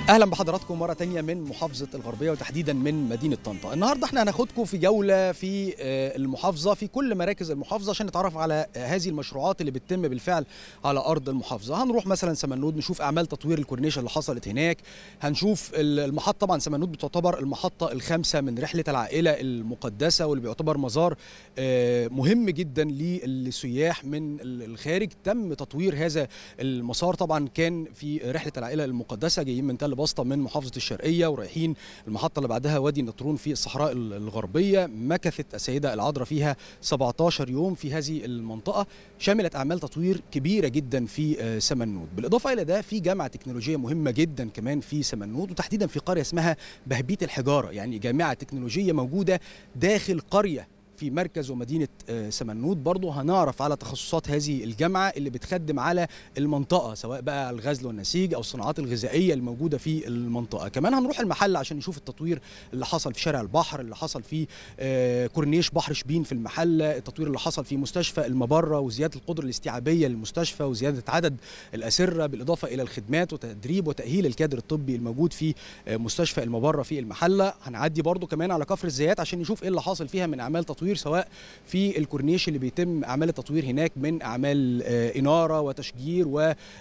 اهلا بحضراتكم مره تانية من محافظه الغربيه وتحديدا من مدينه طنطا النهارده احنا هناخدكم في جوله في آه، المحافظه في كل مراكز المحافظه عشان نتعرف على آه، هذه المشروعات اللي بتتم بالفعل على ارض المحافظه هنروح مثلا سمنود نشوف اعمال تطوير الكورنيش اللي حصلت هناك هنشوف ال- المحطه طبعا سمنود بتعتبر المحطه الخامسه من رحله العائله المقدسه واللي بيعتبر مزار آه، مهم جدا للسياح من ال- الخارج تم تطوير هذا المسار طبعا كان في رحله العائله المقدسه جايين من تل بسطه من محافظه الشرقيه ورايحين المحطه اللي بعدها وادي النطرون في الصحراء ال- الغربيه مكثت السيده العذراء فيها 17 يوم في هذه المنطقه شملت اعمال تطوير كبيره جدا في آه، سمنود بالاضافه الى ده في جامعه تكنولوجيه مهمه جدا كمان في سمنود وتحديدا في قريه اسمها بهبيت الحجاره يعني جامعه تكنولوجيه موجوده داخل قريه في مركز ومدينه آه، سمنود برضو هنعرف على تخصصات هذه الجامعه اللي بتخدم على المنطقه سواء بقى الغزل والنسيج او الصناعات الغذائيه الموجوده في المنطقه كمان هنروح المحل عشان نشوف التطوير اللي حصل في شارع البحر اللي حصل في آه، كورنيش بحر شبين في المحله التطوير اللي حصل في مستشفى المبره وزياده القدره الاستيعابيه للمستشفى وزياده عدد الاسره بالاضافه الى الخدمات وتدريب وتاهيل الكادر الطبي الموجود في آه، مستشفى المبره في المحله هنعدي برضو كمان على كفر الزيات عشان نشوف ايه اللي حاصل فيها من اعمال تطوير سواء في الكورنيش اللي بيتم اعمال التطوير هناك من اعمال آه، اناره وتشجير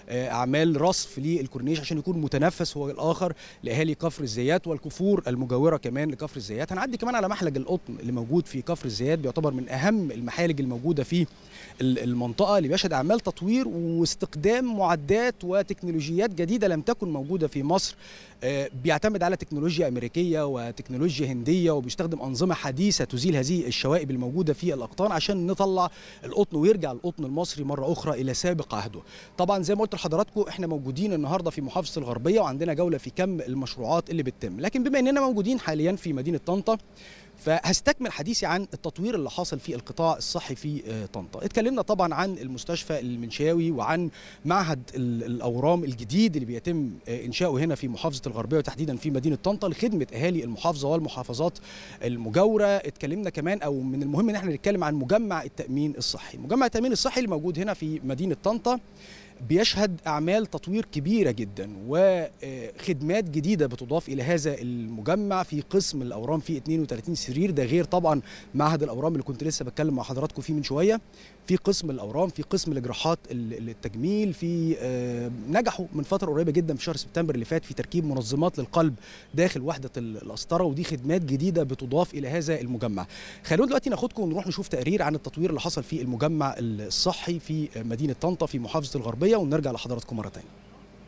واعمال رصف للكورنيش عشان يكون متنفس هو الاخر لاهالي كفر الزيات والكفور المجاوره كمان لكفر الزيات هنعدي كمان على محلج القطن اللي موجود في كفر الزيات بيعتبر من اهم المحالج الموجوده في ال- المنطقه اللي بيشهد اعمال تطوير واستخدام معدات وتكنولوجيات جديده لم تكن موجوده في مصر آه، بيعتمد على تكنولوجيا امريكيه وتكنولوجيا هنديه وبيستخدم انظمه حديثه تزيل هذه الشوائب الموجوده في الاقطان عشان نطلع القطن ويرجع القطن المصري مره اخرى الى سابق عهده. طبعا زي ما قلت لحضراتكم احنا موجودين النهارده في محافظه الغربيه وعندنا جوله في كم المشروعات اللي بتتم، لكن بما اننا موجودين حاليا في مدينه طنطا فهستكمل حديثي عن التطوير اللي حصل في القطاع الصحي في آه، طنطا اتكلمنا طبعا عن المستشفى المنشاوي وعن معهد ال- الاورام الجديد اللي بيتم آه، انشاؤه هنا في محافظه الغربيه وتحديدا في مدينه طنطا لخدمه اهالي المحافظه والمحافظات المجاوره اتكلمنا كمان او من المهم ان احنا نتكلم عن مجمع التامين الصحي مجمع التامين الصحي اللي موجود هنا في مدينه طنطا بيشهد اعمال تطوير كبيره جدا وخدمات جديده بتضاف الى هذا المجمع في قسم الاورام فيه 32 سرير ده غير طبعا معهد الاورام اللي كنت لسه بتكلم مع حضراتكم فيه من شويه في قسم الاورام في قسم الجراحات ال- التجميل في آه، نجحوا من فتره قريبه جدا في شهر سبتمبر اللي فات في تركيب منظمات للقلب داخل وحده ال- القسطره ودي خدمات جديده بتضاف الى هذا المجمع خلونا دلوقتي ناخدكم ونروح نشوف تقرير عن التطوير اللي حصل في المجمع الصحي في مدينه طنطا في محافظه الغربيه ونرجع لحضراتكم مره ثانيه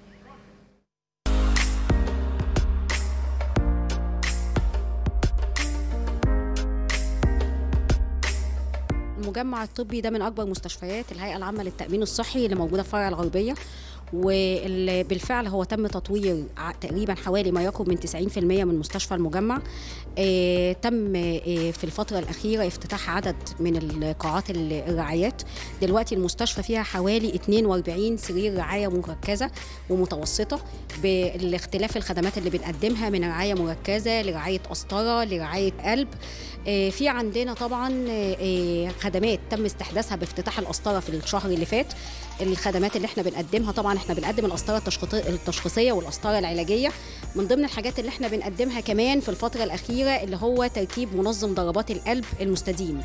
المجمع الطبي ده من اكبر مستشفيات الهيئه العامه للتامين الصحي اللي موجوده في فرع الغربيه وبالفعل هو تم تطوير ع- تقريبا حوالي ما يقرب من 90% من مستشفى المجمع آه، تم آه، في الفترة الأخيرة افتتاح عدد من القاعات ال- الرعايات دلوقتي المستشفى فيها حوالي 42 سرير رعاية مركزة ومتوسطة بالاختلاف الخدمات اللي بنقدمها من رعاية مركزة لرعاية قسطرة لرعاية قلب آه، في عندنا طبعا آه، آه، خدمات تم استحداثها بافتتاح القسطرة في الشهر اللي فات الخدمات اللي احنا بنقدمها طبعا احنا بنقدم القسطره التشخيطي- التشخيصيه والقسطره العلاجيه من ضمن الحاجات اللي احنا بنقدمها كمان في الفتره الاخيره اللي هو تركيب منظم ضربات القلب المستديم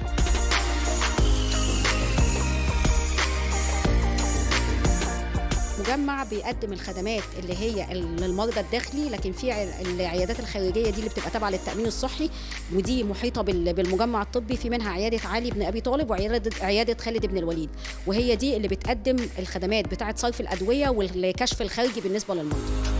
مجمع بيقدم الخدمات اللي هي للمرضى الداخلي لكن في ع- العيادات الخارجيه دي اللي بتبقى تابعه للتامين الصحي ودي محيطه بال- بالمجمع الطبي في منها عياده علي بن ابي طالب وعياده عياده خالد بن الوليد وهي دي اللي بتقدم الخدمات بتاعه صرف الادويه والكشف الخارجي بالنسبه للمرضى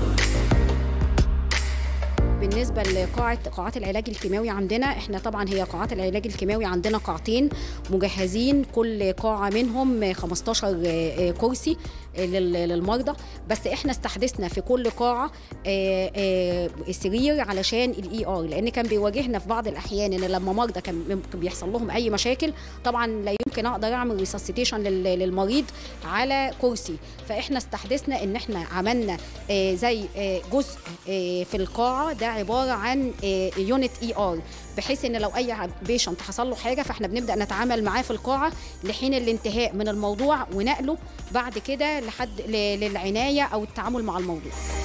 بالنسبه لقاعه قاعات العلاج الكيماوي عندنا احنا طبعا هي قاعات العلاج الكيماوي عندنا قاعتين مجهزين كل قاعه منهم 15 كرسي لل- للمرضى بس احنا استحدثنا في كل قاعه آه، آه، سرير علشان الاي ار لان كان بيواجهنا في بعض الاحيان ان لما مرضى كان ممكن بيحصل لهم اي مشاكل طبعا لا يمكن اقدر اعمل ريسسيتيشن للمريض على كرسي فاحنا استحدثنا ان احنا عملنا آه، زي آه، جزء آه، في القاعه ده عباره عن يونت اي ار بحيث ان لو اي بيشنت حصل له حاجه فاحنا بنبدا نتعامل معاه في القاعه لحين الانتهاء من الموضوع ونقله بعد كده لحد ل- للعنايه او التعامل مع الموضوع